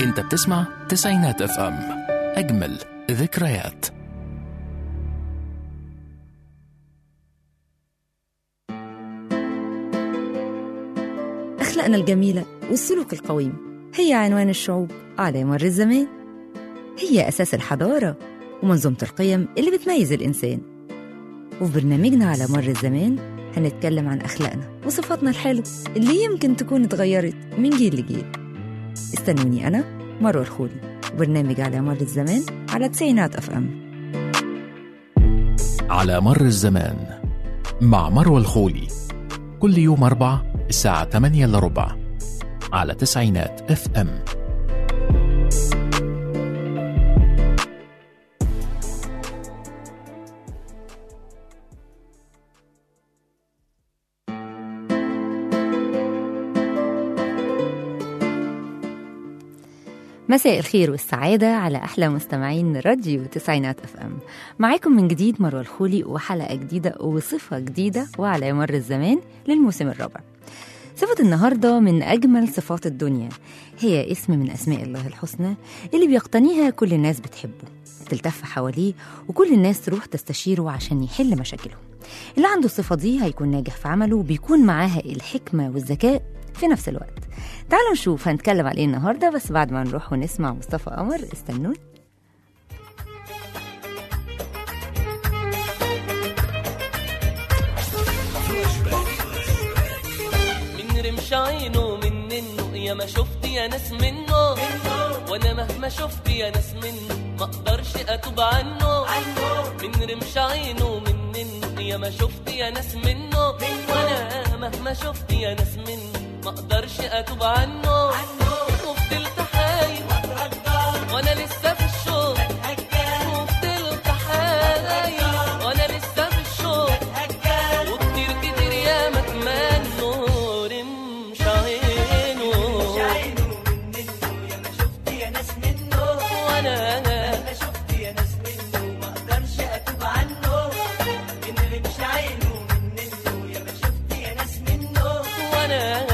انت بتسمع تسعينات اف ام اجمل ذكريات أخلاقنا الجميلة والسلوك القويم هي عنوان الشعوب على مر الزمان هي أساس الحضارة ومنظومة القيم اللي بتميز الإنسان وفي برنامجنا على مر الزمان هنتكلم عن أخلاقنا وصفاتنا الحلوة اللي يمكن تكون اتغيرت من جيل لجيل استنوني أنا مروة الخولي وبرنامج على مر الزمان على تسعينات أف أم على مر الزمان مع مروى الخولي كل يوم أربع الساعة 8 إلا ربع على تسعينات اف ام مساء الخير والسعادة على أحلى مستمعين راديو تسعينات اف ام معاكم من جديد مروة الخولي وحلقة جديدة وصفة جديدة وعلى مر الزمان للموسم الرابع صفة النهاردة من أجمل صفات الدنيا هي اسم من أسماء الله الحسنى اللي بيقتنيها كل الناس بتحبه تلتف حواليه وكل الناس تروح تستشيره عشان يحل مشاكلهم اللي عنده الصفة دي هيكون ناجح في عمله وبيكون معاها الحكمة والذكاء في نفس الوقت تعالوا نشوف هنتكلم على ايه النهارده بس بعد ما نروح ونسمع مصطفى قمر استنوني من رمش عينه من ننه يا ما شفت يا ناس منه وانا مهما شفت يا ناس منه ما اقدرش اتوب عنه من رمش عينه من ننه يا ما شفت يا ناس منه وانا مهما شفت يا ناس منه ما اقدرش اتوب عنه وفضلت حايل وانا لسه في الشوق وفضلت حايل وانا لسه في الشوق وكتير كتير يا ما اتمنوا رمش عينه وانا وانا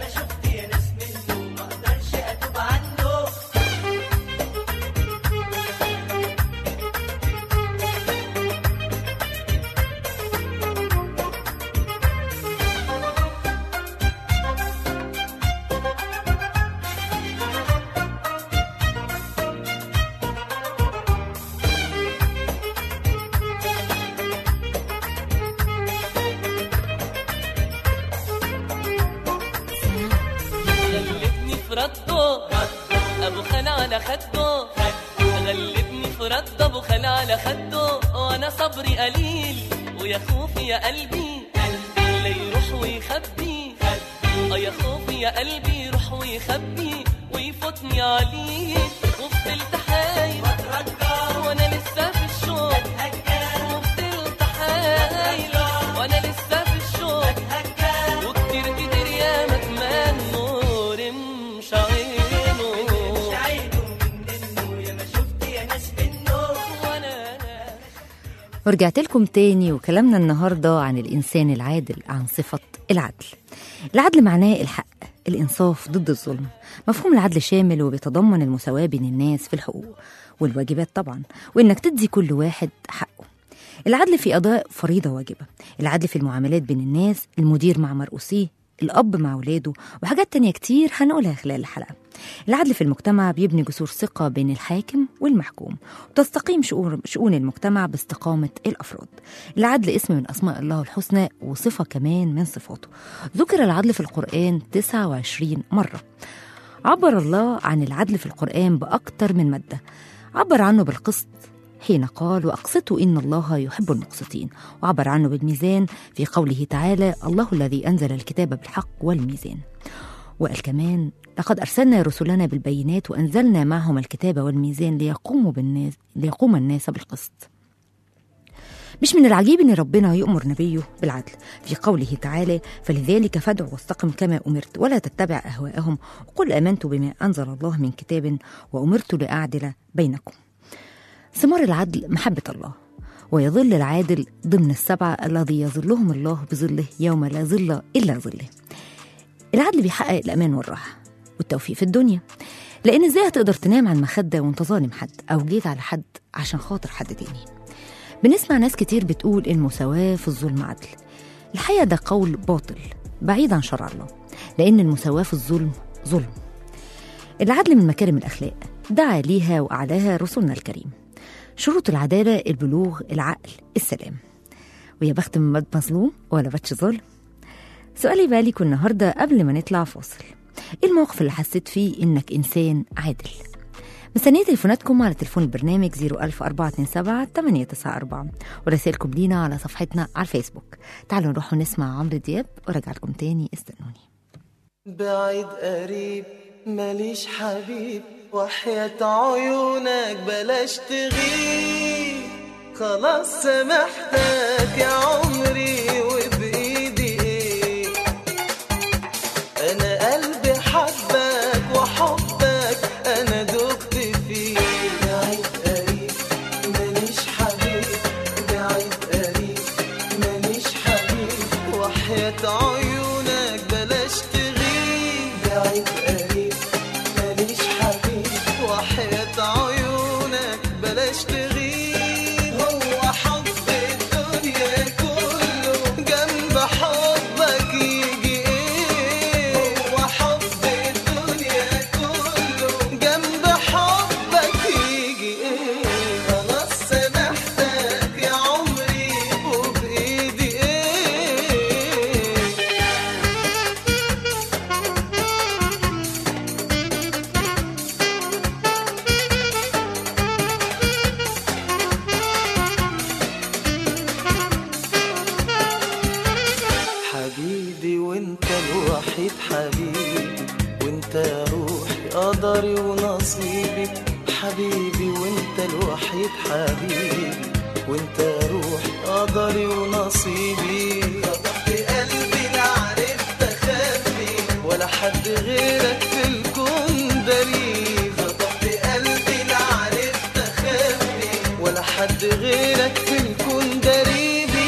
غلبني في رده ابو خال على خده غلبني في رده ابو خال على خده وانا صبري قليل ويا خوفي يا قلبي لا يروح ويخبي اه يا خوفي يا قلبي يروح ويخبي ويفوتني عليه وفضلت حايل وانا لسه في الشوق وفضلت حايل وانا لسه في الشوق وكتير كتير يا ما اتمنوا رمش عينه وانا ورجعت لكم تاني وكلامنا النهارده عن الانسان العادل عن صفه العدل العدل معناه الحق الانصاف ضد الظلم مفهوم العدل شامل وبيتضمن المساواه بين الناس في الحقوق والواجبات طبعا وانك تدي كل واحد حقه العدل في قضاء فريضه واجبه العدل في المعاملات بين الناس المدير مع مرؤوسيه الأب مع ولاده وحاجات تانية كتير هنقولها خلال الحلقة العدل في المجتمع بيبني جسور ثقة بين الحاكم والمحكوم وتستقيم شؤون شؤون المجتمع باستقامة الأفراد العدل اسم من أسماء الله الحسنى وصفة كمان من صفاته ذكر العدل في القرآن 29 مرة عبر الله عن العدل في القرآن بأكتر من مادة عبر عنه بالقسط حين قال وأقسطوا إن الله يحب المقسطين وعبر عنه بالميزان في قوله تعالى الله الذي أنزل الكتاب بالحق والميزان وقال كمان لقد أرسلنا رسلنا بالبينات وأنزلنا معهم الكتاب والميزان ليقوموا بالناس ليقوم الناس بالقسط مش من العجيب ان ربنا يؤمر نبيه بالعدل في قوله تعالى فلذلك فادع واستقم كما امرت ولا تتبع اهواءهم وقل امنت بما انزل الله من كتاب وامرت لاعدل بينكم ثمار العدل محبه الله ويظل العادل ضمن السبعه الذي يظلهم الله بظله يوم لا ظل الا ظله العدل بيحقق الامان والراحه والتوفيق في الدنيا لأن إزاي هتقدر تنام على المخدة وأنت ظالم حد أو جيت على حد عشان خاطر حد تاني بنسمع ناس كتير بتقول المساواة في الظلم عدل الحقيقة ده قول باطل بعيد عن شرع الله لأن المساواة في الظلم ظلم العدل من مكارم الأخلاق دعا ليها وأعلاها رسولنا الكريم شروط العدالة البلوغ العقل السلام ويا بخت من مد مظلوم ولا باتش ظالم سؤالي بقى ليكوا النهاردة قبل ما نطلع فاصل ايه الموقف اللي حسيت فيه انك انسان عادل مستنية تليفوناتكم على تليفون البرنامج 01427 894 ورسائلكم لينا على صفحتنا على الفيسبوك تعالوا نروح ونسمع عمرو دياب وارجع لكم تاني استنوني بعيد قريب ماليش حبيب وحياة عيونك بلاش تغيب خلاص سامحتك يا عمري وبإيدي ايه أنا قلبي حبك وحبك أنا دقت فيه بعيد قريب ماليش حبيب بعيد قريب ماليش حبيب وحياة عيونك بلاش تغيب بعيد قريب ماليش حبيب وحياة عيونك بلاش تغيب هو حب الدنيا كله جنب حبك يجي ايه هو حب الدنيا كله جنب حبك يجي ايه خلاص سامحتك يا عمري وبايدي ايه حبيبي وانت الوحيد حبيبي وانت روحي قدري ونصيبي حبيبي وانت الوحيد حبيبي وانت روحي قدري ونصيبي خطفت قلبي لا عرفت اخبي ولا حد غيرك في الكون دليل خطفت قلبي لا عرفت اخبي ولا حد غيرك في الكون دريبي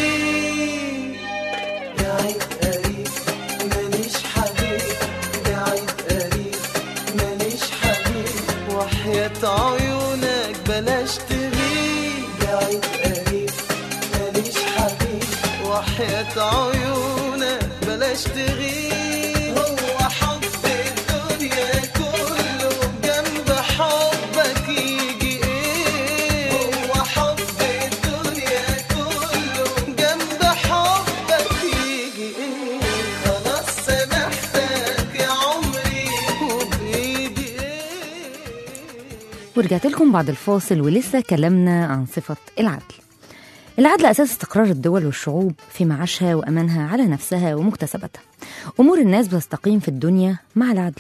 بعيد قريب ماليش حبيب بعيد قريب ماليش حبيب وحياة عيونك بلاش تغيب بعيد قريب ماليش حبيب وحياة عيونك بلاش تغيب هو حب الدنيا كله جنب حبك يجي ايه هو حب الدنيا كله جنب حبك يجي ايه خلاص سامحتك يا عمري وبايدي ايه ورجعت لكم بعد الفاصل ولسه كلامنا عن صفة العدل العدل أساس استقرار الدول والشعوب في معاشها وأمانها على نفسها ومكتسباتها أمور الناس بتستقيم في الدنيا مع العدل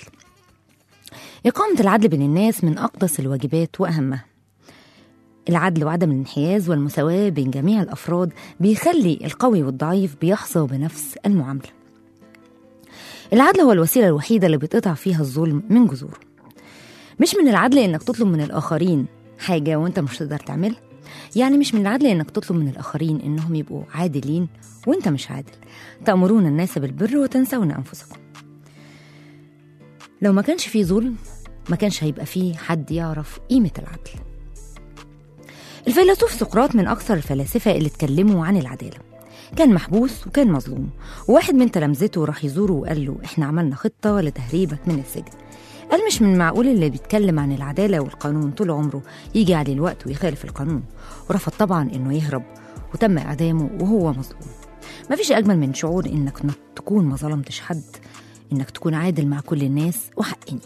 إقامة العدل بين الناس من أقدس الواجبات وأهمها العدل وعدم الانحياز والمساواة بين جميع الأفراد بيخلي القوي والضعيف بيحظى بنفس المعاملة العدل هو الوسيلة الوحيدة اللي بتقطع فيها الظلم من جذوره مش من العدل انك تطلب من الاخرين حاجه وانت مش تقدر تعملها يعني مش من العدل انك تطلب من الاخرين انهم يبقوا عادلين وانت مش عادل تامرون الناس بالبر وتنسون انفسكم لو ما كانش فيه ظلم ما كانش هيبقى فيه حد يعرف قيمه العدل الفيلسوف سقراط من اكثر الفلاسفه اللي اتكلموا عن العداله كان محبوس وكان مظلوم وواحد من تلامذته راح يزوره وقال له احنا عملنا خطه لتهريبك من السجن قال مش من معقول اللي بيتكلم عن العدالة والقانون طول عمره يجي عليه الوقت ويخالف القانون ورفض طبعا انه يهرب وتم اعدامه وهو مظلوم مفيش اجمل من شعور انك ن- تكون ما ظلمتش حد انك تكون عادل مع كل الناس وحقني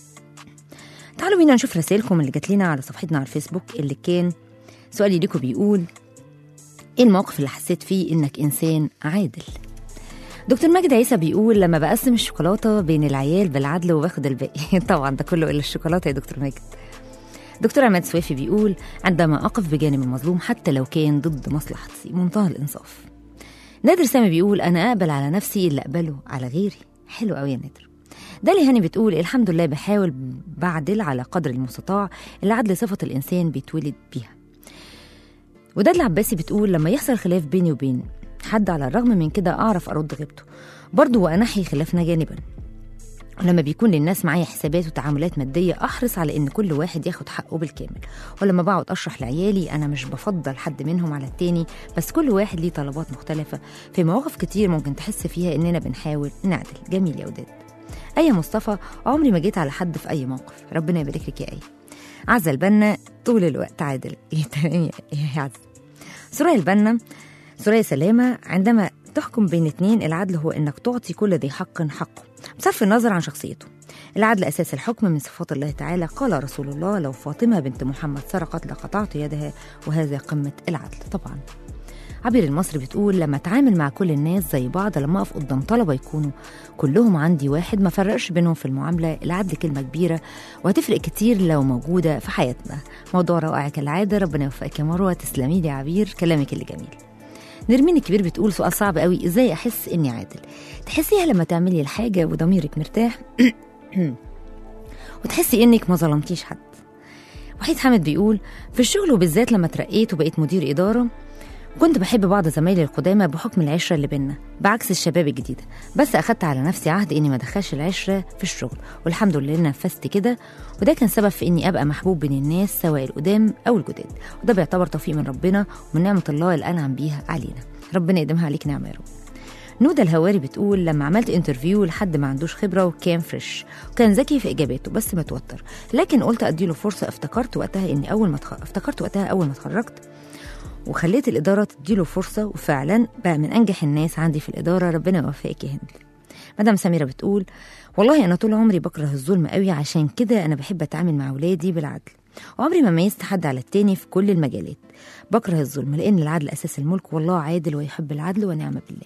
تعالوا بينا نشوف رسائلكم اللي جات لنا على صفحتنا على الفيسبوك اللي كان سؤالي ليكم بيقول ايه الموقف اللي حسيت فيه انك انسان عادل دكتور ماجد عيسى بيقول لما بقسم الشوكولاته بين العيال بالعدل وباخد الباقي طبعا ده كله الا الشوكولاته يا دكتور ماجد دكتور عماد سويفي بيقول عندما اقف بجانب المظلوم حتى لو كان ضد مصلحتي منتهى الانصاف نادر سامي بيقول انا اقبل على نفسي اللي اقبله على غيري حلو قوي يا نادر دالي هاني بتقول الحمد لله بحاول بعدل على قدر المستطاع العدل صفة الإنسان بيتولد بيها وداد العباسي بتقول لما يحصل خلاف بيني وبين حد على الرغم من كده أعرف أرد غيبته برضه وأنحي خلافنا جانبا ولما بيكون للناس معايا حسابات وتعاملات مادية أحرص على إن كل واحد ياخد حقه بالكامل ولما بقعد أشرح لعيالي أنا مش بفضل حد منهم على التاني بس كل واحد ليه طلبات مختلفة في مواقف كتير ممكن تحس فيها إننا بنحاول نعدل جميل يا وداد أي مصطفى عمري ما جيت على حد في أي موقف ربنا يبارك لك يا أي عزة البنا طول الوقت عادل إيه تمام يا يا عزة سوريا البنا سوريا سلامة عندما تحكم بين اتنين العدل هو انك تعطي كل ذي حق حقه بصرف النظر عن شخصيته العدل اساس الحكم من صفات الله تعالى قال رسول الله لو فاطمه بنت محمد سرقت لقطعت يدها وهذا قمه العدل طبعا عبير المصري بتقول لما اتعامل مع كل الناس زي بعض لما اقف قدام طلبه يكونوا كلهم عندي واحد ما فرقش بينهم في المعامله العدل كلمه كبيره وهتفرق كتير لو موجوده في حياتنا موضوع رائع كالعاده ربنا يوفقك يا مروه تسلمي لي يا عبير كلامك اللي جميل نرمين الكبير بتقول سؤال صعب قوي ازاي احس اني عادل تحسيها لما تعملي الحاجه وضميرك مرتاح وتحسي انك ما ظلمتيش حد وحيد حامد بيقول في الشغل وبالذات لما ترقيت وبقيت مدير اداره كنت بحب بعض زمايلي القدامى بحكم العشره اللي بينا بعكس الشباب الجديده بس اخدت على نفسي عهد اني ما ادخلش العشره في الشغل والحمد لله نفذت كده وده كان سبب في اني ابقى محبوب بين الناس سواء القدام او الجداد وده بيعتبر توفيق من ربنا ومن نعمه الله اللي انعم بيها علينا ربنا يديمها عليك نعمه يا رب نودا الهواري بتقول لما عملت انترفيو لحد ما عندوش خبره وكان فريش وكان ذكي في اجاباته بس متوتر لكن قلت اديله فرصه افتكرت وقتها اني اول ما تخ... افتكرت وقتها اول ما اتخرجت وخليت الإدارة تديله فرصة وفعلا بقى من أنجح الناس عندي في الإدارة ربنا يوفقك يا هند مدام سميرة بتقول والله أنا طول عمري بكره الظلم قوي عشان كده أنا بحب أتعامل مع ولادي بالعدل وعمري ما ميزت حد على التاني في كل المجالات بكره الظلم لأن العدل أساس الملك والله عادل ويحب العدل ونعم بالله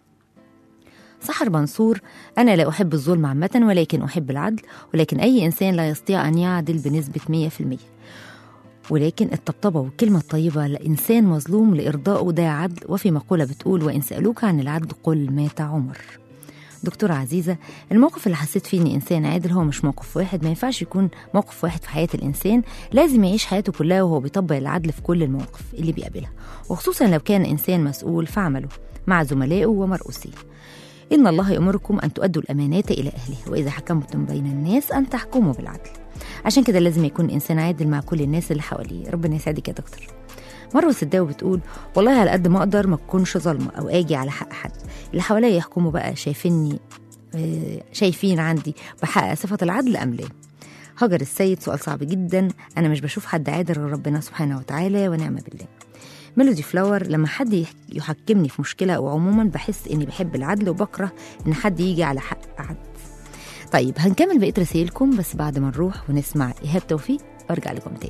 سحر منصور أنا لا أحب الظلم عامة ولكن أحب العدل ولكن أي إنسان لا يستطيع أن يعدل بنسبة 100% ولكن الطبطبة والكلمة الطيبة لإنسان مظلوم لإرضائه ده عدل وفي مقولة بتقول وإن سألوك عن العدل قل مات عمر دكتورة عزيزة الموقف اللي حسيت فيه إني إنسان عادل هو مش موقف واحد ما ينفعش يكون موقف واحد في حياة الإنسان لازم يعيش حياته كلها وهو بيطبق العدل في كل المواقف اللي بيقابلها وخصوصا لو كان إنسان مسؤول في عمله مع زملائه ومرؤوسيه إن الله يأمركم أن تؤدوا الأمانات إلى أهلها وإذا حكمتم بين الناس أن تحكموا بالعدل عشان كده لازم يكون إنسان عادل مع كل الناس اللي حواليه ربنا يسعدك يا دكتور مروه سداوي بتقول والله على قد ما اقدر ما اكونش ظالمه او اجي على حق حد اللي حواليا يحكموا بقى شايفيني آه، شايفين عندي بحقق صفه العدل ام لا هاجر السيد سؤال صعب جدا انا مش بشوف حد عادل غير ربنا سبحانه وتعالى ونعم بالله ميلودي فلاور لما حد يح- يحكمني في مشكله او عموما بحس اني بحب العدل وبكره ان حد يجي على حق حد طيب هنكمل بقيه رسائلكم بس بعد ما نروح ونسمع ايهاب توفيق وارجع لكم تاني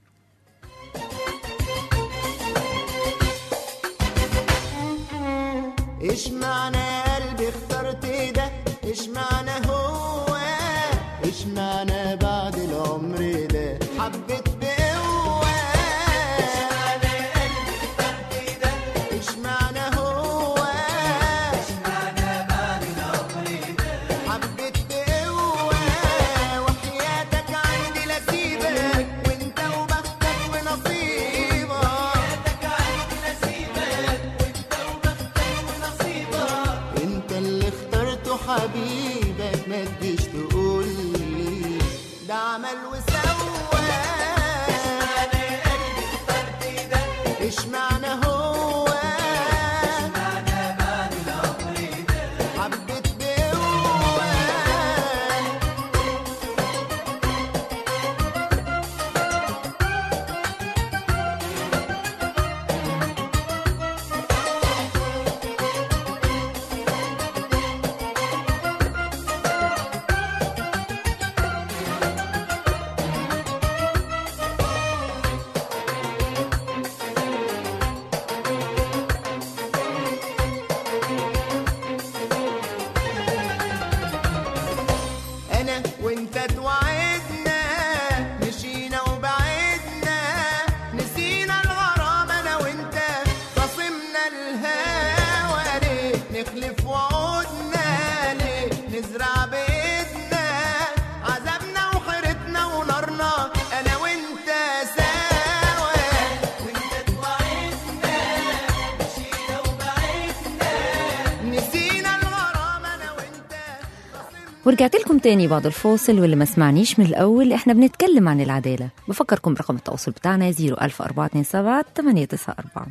ايش معنى قلبي اخترت ده ايش معنى هو ايش معنى بعد العمر ده حبيت بقوة ايش معنى هو ايش معنى بعد العمر ده حبيت بقوة وحياتك عندي لسيبك وانت وبختك ونصيبك انت اللي اخترته حبيبك ما تجيش تقول لي ده عمل وسوى ايش معنى هو حبيت بقوة انا وانت توعدنا مشينا وبعدنا نسينا الغرام انا وانت خصمنا الهوى ليه نخلف وعودنا ليه نزرع بايدنا عذابنا وحيرتنا ونارنا انا وانت سوا وانت توعدنا مشينا وبعدنا نسينا الغرام انا وانت ورجعت لكم تاني بعد الفاصل واللي ما سمعنيش من الأول احنا بنتكلم عن العدالة بفكركم برقم التواصل بتاعنا 01427 894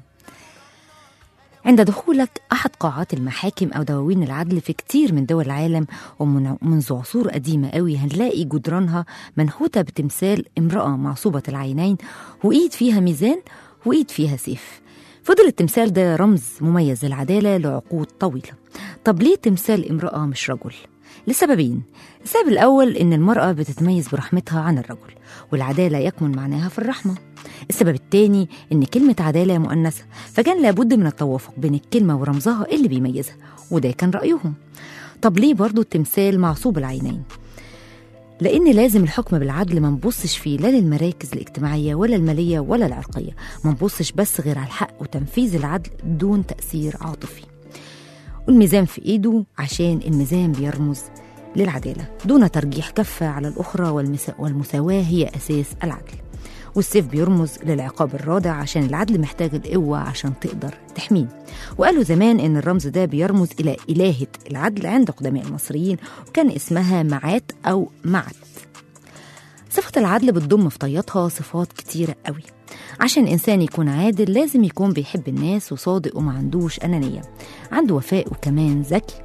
عند دخولك أحد قاعات المحاكم أو دواوين العدل في كتير من دول العالم ومنذ عصور قديمة قوي هنلاقي جدرانها منحوتة بتمثال امرأة معصوبة العينين وإيد فيها ميزان وإيد فيها سيف فضل التمثال ده رمز مميز للعدالة لعقود طويلة طب ليه تمثال امرأة مش رجل؟ لسببين السبب الأول إن المرأة بتتميز برحمتها عن الرجل والعدالة يكمن معناها في الرحمة السبب الثاني إن كلمة عدالة مؤنثة فكان لابد من التوافق بين الكلمة ورمزها اللي بيميزها وده كان رأيهم طب ليه برضو التمثال معصوب العينين؟ لأن لازم الحكم بالعدل ما نبصش فيه لا للمراكز الاجتماعية ولا المالية ولا العرقية ما نبصش بس غير على الحق وتنفيذ العدل دون تأثير عاطفي والميزان في إيده عشان الميزان بيرمز للعدالة دون ترجيح كفة على الأخرى والمسا- والمساواة هي أساس العدل والسيف بيرمز للعقاب الرادع عشان العدل محتاج القوة عشان تقدر تحميه وقالوا زمان إن الرمز ده بيرمز إلى إلهة العدل عند قدماء المصريين وكان اسمها معات أو معت صفة العدل بتضم في طياتها صفات كتيرة قوي عشان الإنسان يكون عادل لازم يكون بيحب الناس وصادق وما عندوش أنانية عنده وفاء وكمان ذكي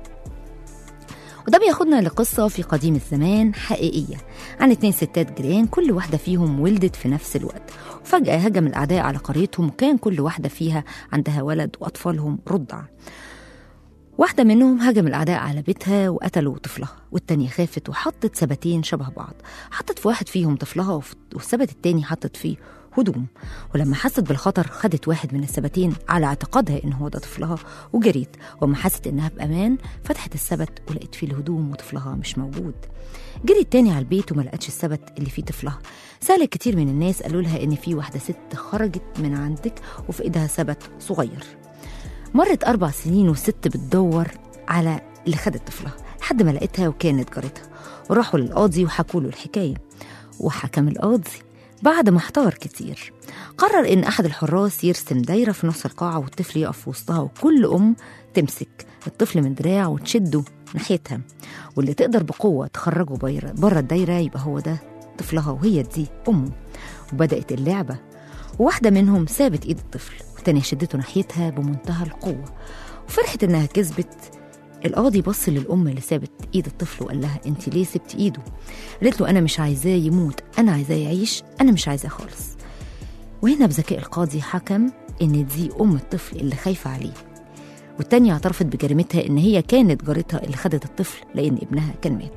وده بياخدنا لقصة في قديم الزمان حقيقية عن اتنين ستات جيران كل واحدة فيهم ولدت في نفس الوقت وفجأة هجم الأعداء على قريتهم وكان كل واحدة فيها عندها ولد وأطفالهم رضع واحدة منهم هجم الأعداء على بيتها وقتلوا طفلها والتانية خافت وحطت سبتين شبه بعض حطت في واحد فيهم طفلها وف- والسبت التاني حطت فيه هدوم ولما حست بالخطر خدت واحد من السبتين على اعتقادها ان هو ده طفلها وجريت وما حست انها بامان فتحت السبت ولقيت فيه الهدوم وطفلها مش موجود جريت تاني على البيت وما لقتش السبت اللي فيه طفلها سألت كتير من الناس قالوا لها ان في واحدة ست خرجت من عندك وفي ايدها سبت صغير مرت أربع سنين والست بتدور على اللي خدت طفلها لحد ما لقيتها وكانت جارتها وراحوا للقاضي وحكوا له الحكاية وحكم القاضي بعد ما احتار كتير قرر إن أحد الحراس يرسم دايرة في نص القاعة والطفل يقف في وسطها وكل أم تمسك الطفل من دراع وتشده ناحيتها واللي تقدر بقوة تخرجه بره بره الدايرة يبقى هو ده طفلها وهي دي أمه وبدأت اللعبة وواحدة منهم سابت إيد الطفل والتانية شدته ناحيتها بمنتهى القوة وفرحت إنها كسبت القاضي بص للأم اللي سابت إيد الطفل وقال لها أنت ليه سبت إيده؟ قالت له أنا مش عايزاه يموت أنا عايزاه يعيش أنا مش عايزاه خالص وهنا بذكاء القاضي حكم إن دي أم الطفل اللي خايفة عليه والتانية اعترفت بجريمتها إن هي كانت جارتها اللي خدت الطفل لأن ابنها كان مات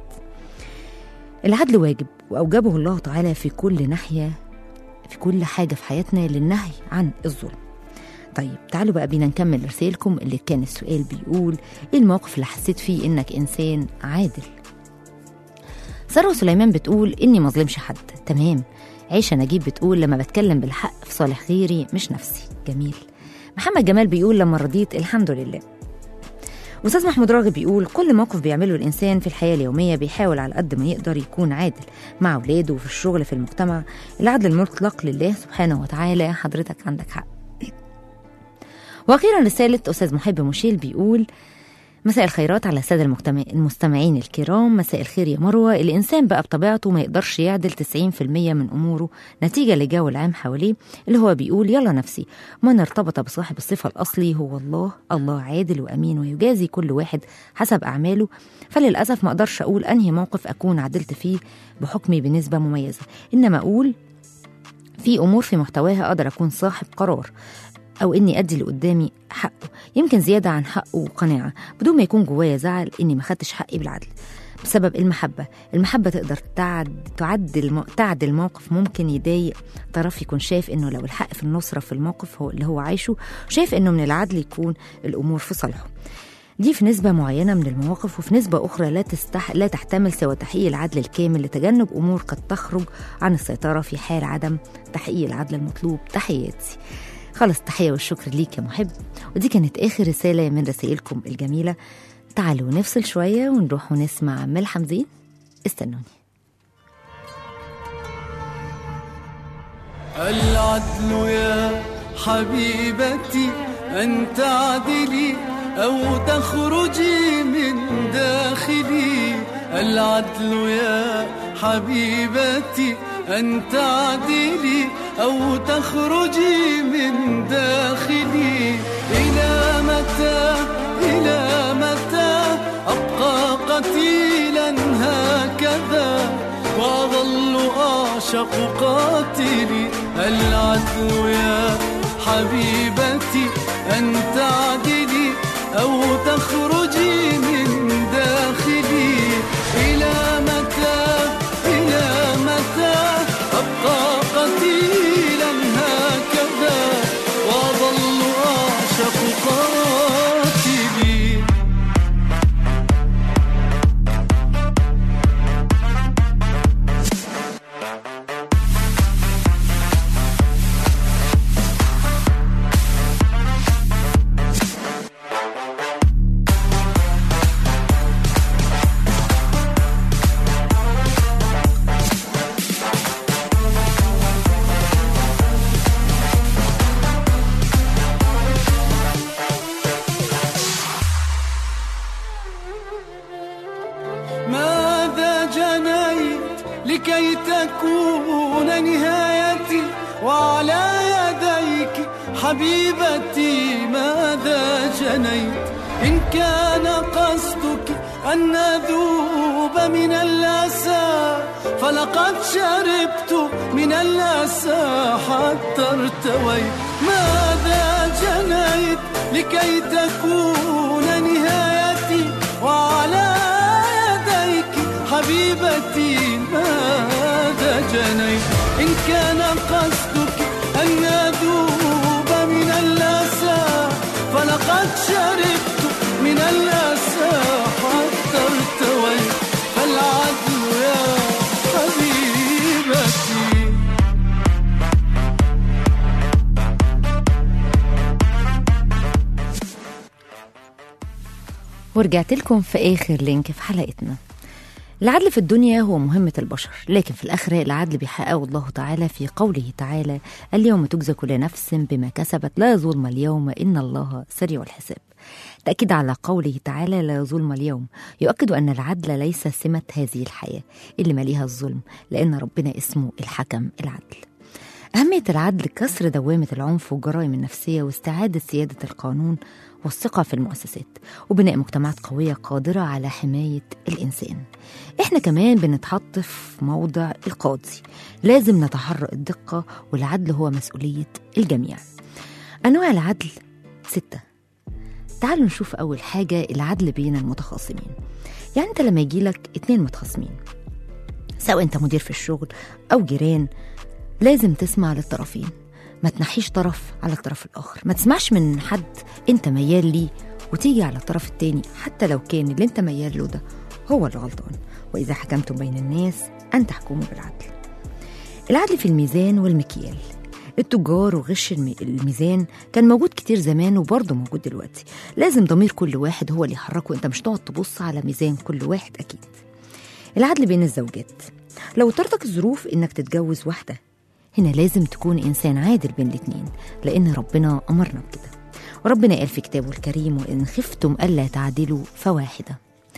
العدل واجب وأوجبه الله تعالى في كل ناحية في كل حاجة في حياتنا للنهي عن الظلم طيب تعالوا بقى بينا نكمل رسائلكم اللي كان السؤال بيقول ايه الموقف اللي حسيت فيه انك انسان عادل سارة سليمان بتقول اني مظلمش حد تمام عيشة نجيب بتقول لما بتكلم بالحق في صالح غيري مش نفسي جميل محمد جمال بيقول لما رضيت الحمد لله أستاذ محمود راغب بيقول كل موقف بيعمله الإنسان في الحياة اليومية بيحاول على قد ما يقدر يكون عادل مع أولاده وفي الشغل في المجتمع العدل المطلق لله سبحانه وتعالى حضرتك عندك حق واخيرا رساله استاذ محب مشيل بيقول مساء الخيرات على السادة المجتمع- المستمعين الكرام مساء الخير يا مروة الإنسان بقى بطبيعته ما يقدرش يعدل 90% من أموره نتيجة للجو العام حواليه اللي هو بيقول يلا نفسي من ارتبط بصاحب الصفة الأصلي هو الله الله عادل وأمين ويجازي كل واحد حسب أعماله فللأسف ما أقدرش أقول أنهي موقف أكون عدلت فيه بحكمي بنسبة مميزة إنما أقول في امور في محتواها اقدر اكون صاحب قرار او اني ادي اللي قدامي حقه يمكن زياده عن حقه وقناعه بدون ما يكون جوايا زعل اني ما خدتش حقي بالعدل بسبب المحبة المحبة تقدر تعد تعدل مو- تعدل موقف ممكن يضايق طرف يكون شايف انه لو الحق في النصرة في الموقف هو اللي هو عايشه شايف انه من العدل يكون الامور في صالحه دي في نسبة معينة من المواقف وفي نسبة أخرى لا تستح لا تحتمل سوى تحقيق العدل الكامل لتجنب أمور قد تخرج عن السيطرة في حال عدم تحقيق العدل المطلوب تحياتي خلص التحية والشكر ليك يا محب ودي كانت آخر رسالة من رسائلكم الجميلة تعالوا نفصل شوية ونروح ونسمع مل حمزين استنوني العدل يا حبيبتي أن تعدلي أو تخرجي من داخلي العدل يا حبيبتي أن تعدلي أو تخرجي من داخلي إلى متى إلى متى أبقى قتيلا هكذا وأظل أعشق قاتلي العدل يا حبيبتي أن تعدلي أو تخرجي من داخلي إلى متى إلى متى أبقى قتيلا هكذا وأظل أعشق قاتلي ماذا جنيت لكي تكون نهايتي وعلى يديك حبيبتي ماذا جنيت إن كان قصدك أن أذوب من الأسى فلقد شربت من الأسى حتى ارتويت ماذا جنيت لكي تكون نهايتي وعلى يديك حبيبتي ماذا جنيت إن كان قصدك أن أذوب من الأسى فلقد شربت من الأسى حتى ارتويت فالعدل يا حبيبتي ورجعت لكم في آخر لينك في حلقتنا العدل في الدنيا هو مهمة البشر لكن في الآخرة العدل بيحققه الله تعالى في قوله تعالى اليوم تجزى كل نفس بما كسبت لا ظلم اليوم إن الله سريع الحساب تأكيد على قوله تعالى لا ظلم اليوم يؤكد أن العدل ليس سمة هذه الحياة اللي مليها الظلم لأن ربنا اسمه الحكم العدل أهمية العدل كسر دوامة العنف والجرائم النفسية واستعادة سيادة القانون والثقة في المؤسسات وبناء مجتمعات قوية قادرة على حماية الإنسان إحنا كمان بنتحط في موضع القاضي لازم نتحرى الدقة والعدل هو مسؤولية الجميع أنواع العدل ستة تعالوا نشوف أول حاجة العدل بين المتخاصمين يعني أنت لما يجيلك اتنين متخاصمين سواء أنت مدير في الشغل أو جيران لازم تسمع للطرفين ما تنحيش طرف على الطرف الآخر ما تسمعش من حد أنت ميال ليه وتيجي على الطرف التاني حتى لو كان اللي أنت ميال له ده هو اللي غلطان وإذا حكمتم بين الناس أن تحكموا بالعدل العدل في الميزان والمكيال التجار وغش الم- الميزان كان موجود كتير زمان وبرضه موجود دلوقتي لازم ضمير كل واحد هو اللي يحركه انت مش تقعد تبص على ميزان كل واحد اكيد العدل بين الزوجات لو اضطرتك الظروف انك تتجوز واحده هنا لازم تكون انسان عادل بين الاتنين لان ربنا امرنا بكده وربنا قال في كتابه الكريم وان خفتم الا تعدلوا فواحده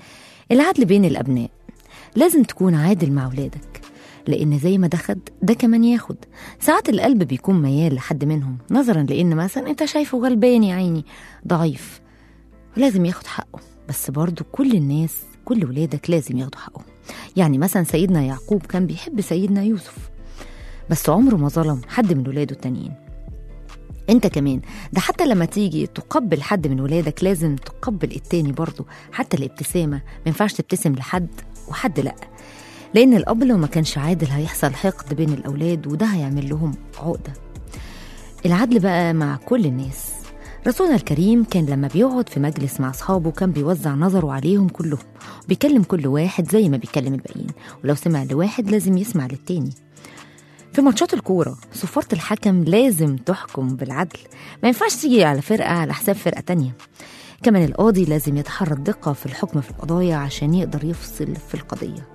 العدل بين الابناء لازم تكون عادل مع ولادك لان زي ما ده خد ده كمان ياخد ساعات القلب بيكون ميال لحد منهم نظرا لان مثلا انت شايفه غلبان يا عيني ضعيف ولازم ياخد حقه بس برضو كل الناس كل ولادك لازم ياخدوا حقهم يعني مثلا سيدنا يعقوب كان بيحب سيدنا يوسف بس عمره ما ظلم حد من ولاده التانيين انت كمان ده حتى لما تيجي تقبل حد من ولادك لازم تقبل التاني برضه حتى الابتسامة ما ينفعش تبتسم لحد وحد لأ لأن الأب لو ما كانش عادل هيحصل حقد بين الأولاد وده هيعمل لهم عقدة العدل بقى مع كل الناس رسولنا الكريم كان لما بيقعد في مجلس مع أصحابه كان بيوزع نظره عليهم كلهم بيكلم كل واحد زي ما بيكلم الباقيين ولو سمع لواحد لازم يسمع للتاني في ماتشات الكورة صفارة الحكم لازم تحكم بالعدل ما ينفعش تيجي على فرقة على حساب فرقة تانية كمان القاضي لازم يتحرى الدقة في الحكم في القضايا عشان يقدر يفصل في القضية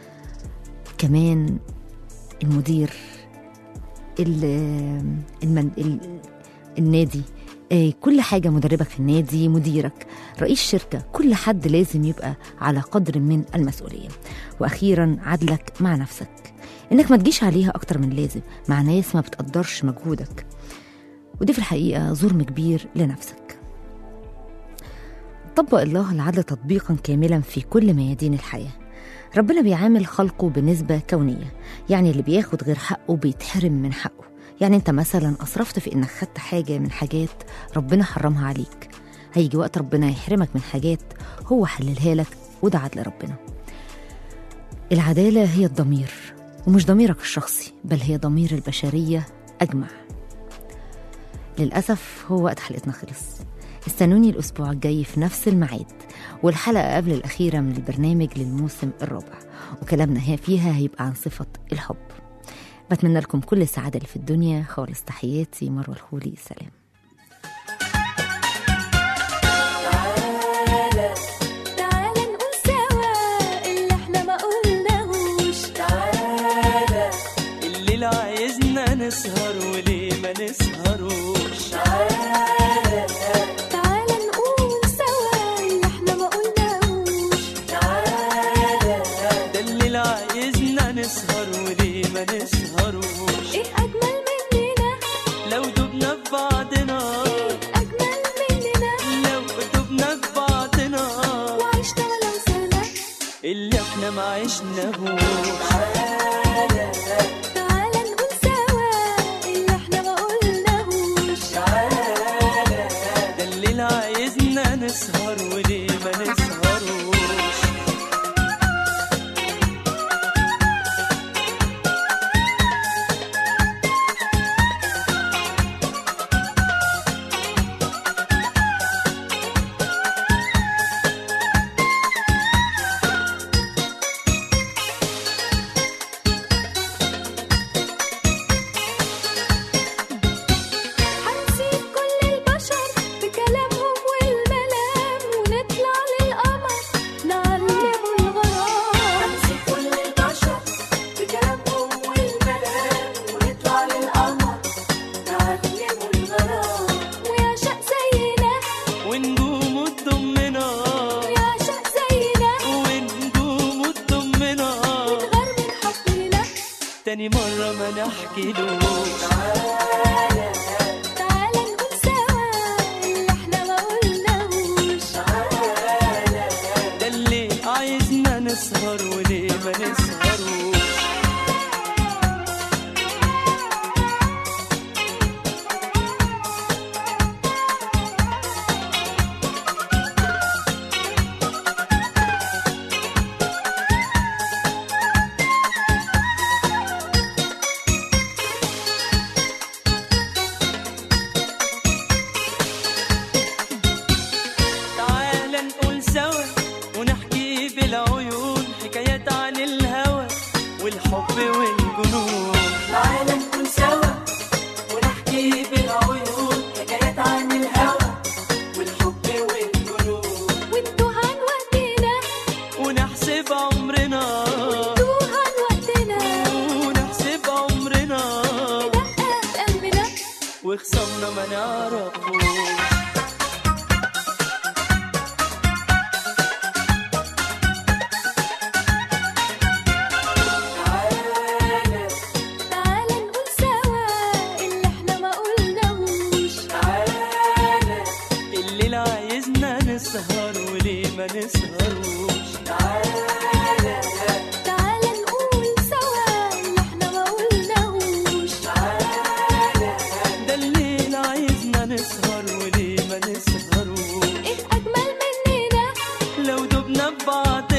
كمان المدير ال- المن... ال... النادي آه، كل حاجة مدربك في النادي مديرك رئيس شركة كل حد لازم يبقى على قدر من المسؤولية وأخيرا عدلك مع نفسك إنك ما تجيش عليها أكتر من لازم مع ناس ما بتقدرش مجهودك ودي في الحقيقة ظلم كبير لنفسك طبق الله العدل تطبيقا كاملا في كل ميادين الحياة ربنا بيعامل خلقه بنسبة كونية يعني اللي بياخد غير حقه بيتحرم من حقه يعني انت مثلا أسرفت في انك خدت حاجة من حاجات ربنا حرمها عليك هيجي وقت ربنا يحرمك من حاجات هو حللها لك وده عدل ربنا العدالة هي الضمير ومش ضميرك الشخصي بل هي ضمير البشرية أجمع للأسف هو وقت حلقتنا خلص استنوني الأسبوع الجاي في نفس الميعاد والحلقة قبل الأخيرة من البرنامج للموسم الرابع وكلامنا هي فيها هيبقى عن صفة الحب بتمنى لكم كل السعادة اللي في الدنيا خالص تحياتي مروة الخولي سلام تعالى نقول سوا اللي احنا ما قلناهوش تعالى الليل عايزنا نسهر وليه ما نسهروش تعالى نقول سوا اللي احنا ما قلناهوش تعالى ده الليل عايزنا نسهر وليه ما نسهروش ايه اجمل مننا لو دبنا في بعضنا ايه اجمل مننا لو دبنا في بعضنا وعشنا ولو سنة اللي احنا ما عشناهوش تعالى نقول سوا اللي احنا ما قلناهوش ده الليل عايزنا نسهر وليه ما نسهروش هنسيب كل البشر بكلامهم والملام ونطلع للقمر نعلمه الغرام هنسيب كل البشر بكلامهم والملام ونطلع للقمر نعلمه الغرام ويعشق زينا ونجوم تضمنا ويعشق زينا ونجوم تضمنا ونغير من حبنا تاني مرة ما نحكيلوش تعالى نقول سوا اللي احنا ما قلناهوش ده الليل عايزنا نسهر وليه ما نسهروش تعالى نقول سوا ونحكي بالعيون حكايات عن الهوى والحب والجنون تعالى نقول سوا ونحكي بالعيون حكايات عن الهوى والحب والجنون وانتوا عن وقتنا ونحسب عمرنا انتوا عن وقتنا ونحسب عمرنا دقة قلبنا وخصمنا ما نعرفوش تعالى نقول سوا اللي احنا ما قلناهوش الليل عايزنا نسهر وليه ما نسهروش تعالى نقول سوا اللي احنا ما قلناهوش ده الليل عايزنا نسهر وليه ما نسهروش ايه اجمل مننا لو دبنا في بعض